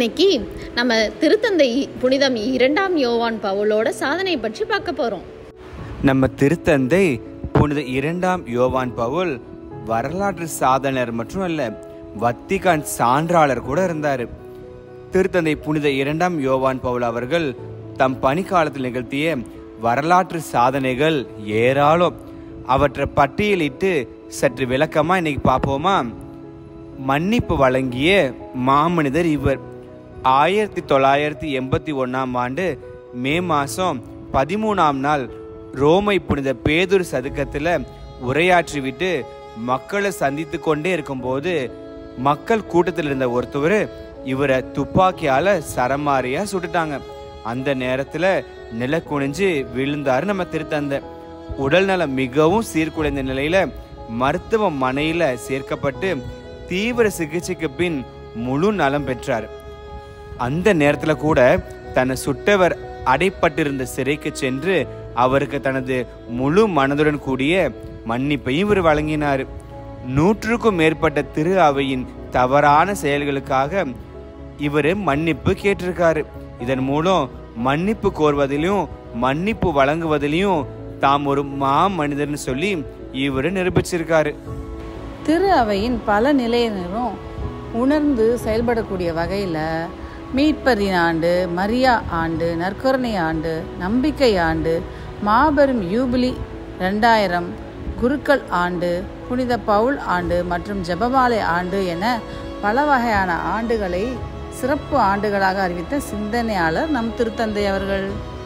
இன்னைக்கு நம்ம திருத்தந்தை புனிதம் இரண்டாம் யோவான் பவுலோட சாதனை பற்றி பார்க்க போறோம் நம்ம திருத்தந்தை புனித இரண்டாம் யோவான் பவுல் வரலாற்று சாதனர் மற்றும் அல்ல வத்திகான் சான்றாளர் கூட இருந்தார் திருத்தந்தை புனித இரண்டாம் யோவான் பவுல் அவர்கள் தம் பணிக்காலத்தில் நிகழ்த்திய வரலாற்று சாதனைகள் ஏராளம் அவற்றை பட்டியலிட்டு சற்று விளக்கமா இன்னைக்கு பார்ப்போமா மன்னிப்பு வழங்கிய மாமனிதர் இவர் ஆயிரத்தி தொள்ளாயிரத்தி எண்பத்தி ஒன்றாம் ஆண்டு மே மாதம் பதிமூணாம் நாள் ரோமை புனித பேதுரு சதுக்கத்தில் உரையாற்றிவிட்டு மக்களை சந்தித்து கொண்டே இருக்கும்போது மக்கள் கூட்டத்தில் இருந்த ஒருத்தவர் இவரை துப்பாக்கியால சரமாரியா சுட்டுட்டாங்க அந்த நேரத்துல நில குனிஞ்சு விழுந்தாரு நம்ம திருத்தந்தை உடல்நலம் மிகவும் சீர்குலைந்த நிலையில மருத்துவமனையில சேர்க்கப்பட்டு தீவிர சிகிச்சைக்கு பின் முழு நலம் பெற்றார் அந்த நேரத்துல கூட தன்னை சுட்டவர் அடைப்பட்டிருந்த சிறைக்கு சென்று அவருக்கு தனது முழு மனதுடன் கூடிய மன்னிப்பையும் இவர் வழங்கினார் நூற்றுக்கும் மேற்பட்ட திரு அவையின் தவறான செயல்களுக்காக இவர் மன்னிப்பு கேட்டிருக்காரு இதன் மூலம் மன்னிப்பு கோருவதிலும் மன்னிப்பு வழங்குவதிலையும் தாம் ஒரு மா மனிதர்னு சொல்லி இவர் நிரூபிச்சிருக்காரு திரு அவையின் பல நிலையினரும் உணர்ந்து செயல்படக்கூடிய வகையில் மீட்பரின் ஆண்டு மரியா ஆண்டு நற்கருணை ஆண்டு நம்பிக்கை ஆண்டு மாபெரும் யூபிலி ரெண்டாயிரம் குருக்கள் ஆண்டு புனித பவுல் ஆண்டு மற்றும் ஜெபமாலை ஆண்டு என பல வகையான ஆண்டுகளை சிறப்பு ஆண்டுகளாக அறிவித்த சிந்தனையாளர் நம் திருத்தந்தை அவர்கள்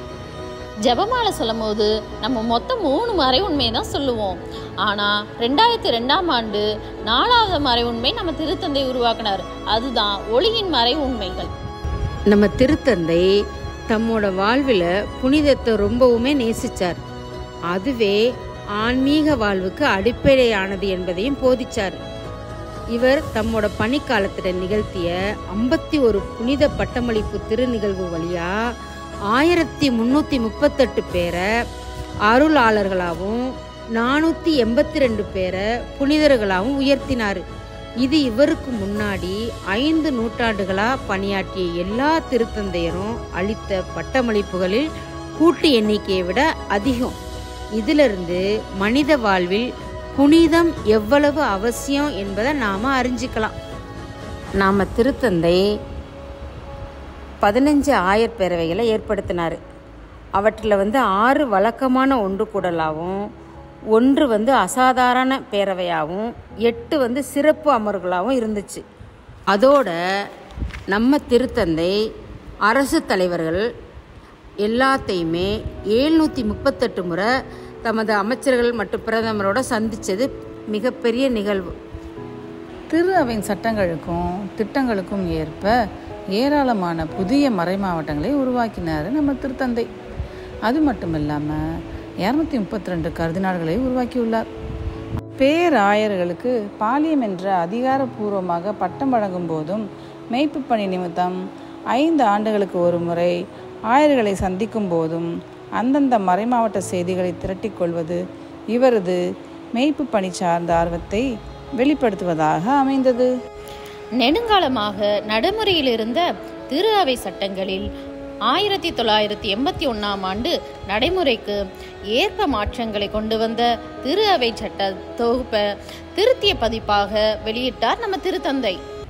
ஜெபமாலை சொல்லும்போது நம்ம மொத்தம் மூணு மறை உண்மையை தான் சொல்லுவோம் ஆனால் ரெண்டாயிரத்தி ரெண்டாம் ஆண்டு நாலாவது மறை உண்மை நம்ம திருத்தந்தை உருவாக்கினார் அதுதான் ஒளியின் மறை உண்மைகள் நம்ம திருத்தந்தை தம்மோட வாழ்வில் புனிதத்தை ரொம்பவுமே நேசிச்சார் அதுவே ஆன்மீக வாழ்வுக்கு அடிப்படையானது என்பதையும் போதிச்சார் இவர் தம்மோட பணிக்காலத்தில் நிகழ்த்திய ஐம்பத்தி ஒரு புனித பட்டமளிப்பு திருநிகழ்வு வழியா ஆயிரத்தி முன்னூற்றி முப்பத்தெட்டு பேரை அருளாளர்களாகவும் நானூற்றி எண்பத்தி ரெண்டு பேரை புனிதர்களாகவும் உயர்த்தினார் இது இவருக்கு முன்னாடி ஐந்து நூற்றாண்டுகளாக பணியாற்றிய எல்லா திருத்தந்தையரும் அளித்த பட்டமளிப்புகளில் கூட்டு எண்ணிக்கையை விட அதிகம் இதிலிருந்து மனித வாழ்வில் புனிதம் எவ்வளவு அவசியம் என்பதை நாம் அறிஞ்சிக்கலாம் நாம் திருத்தந்தை பதினஞ்சு ஆயர் பேரவைகளை ஏற்படுத்தினார் அவற்றில் வந்து ஆறு வழக்கமான ஒன்று கூடலாகவும் ஒன்று வந்து அசாதாரண பேரவையாகவும் எட்டு வந்து சிறப்பு அமர்வுகளாகவும் இருந்துச்சு அதோட நம்ம திருத்தந்தை அரசு தலைவர்கள் எல்லாத்தையுமே எழுநூற்றி முப்பத்தெட்டு முறை தமது அமைச்சர்கள் மற்றும் பிரதமரோட சந்தித்தது மிகப்பெரிய நிகழ்வு திரு அவையின் சட்டங்களுக்கும் திட்டங்களுக்கும் ஏற்ப ஏராளமான புதிய மறை மாவட்டங்களை உருவாக்கினார் நம்ம திருத்தந்தை அது மட்டும் இல்லாமல் இரநூத்தி முப்பத்தி ரெண்டு கருதினார்களை உருவாக்கியுள்ளார் பேராயர்களுக்கு பாலியம் என்ற அதிகாரப்பூர்வமாக பட்டம் வழங்கும் போதும் மெய்ப்பு பணி நிமித்தம் ஐந்து ஆண்டுகளுக்கு ஒரு முறை ஆயர்களை சந்திக்கும் போதும் அந்தந்த மறைமாவட்ட செய்திகளை திரட்டிக் கொள்வது இவரது மெய்ப்பு பணி சார்ந்த ஆர்வத்தை வெளிப்படுத்துவதாக அமைந்தது நெடுங்காலமாக நடைமுறையில் இருந்த திரு அவை சட்டங்களில் ஆயிரத்தி தொள்ளாயிரத்தி எண்பத்தி ஒன்றாம் ஆண்டு நடைமுறைக்கு ஏற்ப மாற்றங்களை கொண்டு வந்த திரு அவை சட்ட தொகுப்பை திருத்திய பதிப்பாக வெளியிட்டார் நம்ம திருத்தந்தை